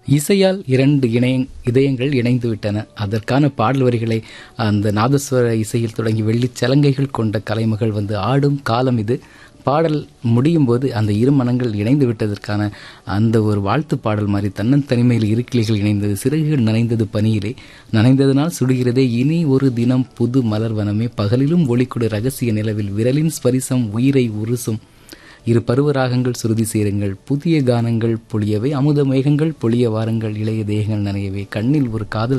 இசையால் இரண்டு இணைய இதயங்கள் இணைந்து விட்டன அதற்கான பாடல் வரிகளை அந்த நாதஸ்வர இசையில் தொடங்கி வெள்ளிச் சலங்கைகள் கொண்ட கலைமகள் வந்து ஆடும் காலம் இது பாடல் முடியும் போது அந்த இரு மனங்கள் இணைந்து விட்டதற்கான அந்த ஒரு வாழ்த்து பாடல் மாதிரி தன்னன் தனிமையில் இரு கிளிகள் இணைந்தது சிறகுகள் நனைந்தது பனியிலே நனைந்ததனால் சுடுகிறதே இனி ஒரு தினம் புது மலர் வனமே பகலிலும் ஒளிக்கொடு ரகசிய நிலவில் விரலின் ஸ்பரிசம் உயிரை உருசும் இரு பருவராகங்கள் சுருதி சேருங்கள் புதிய கானங்கள் பொழியவே அமுத மேகங்கள் பொழிய வாருங்கள் இளைய தேகங்கள் நனையவே கண்ணில் ஒரு காதல்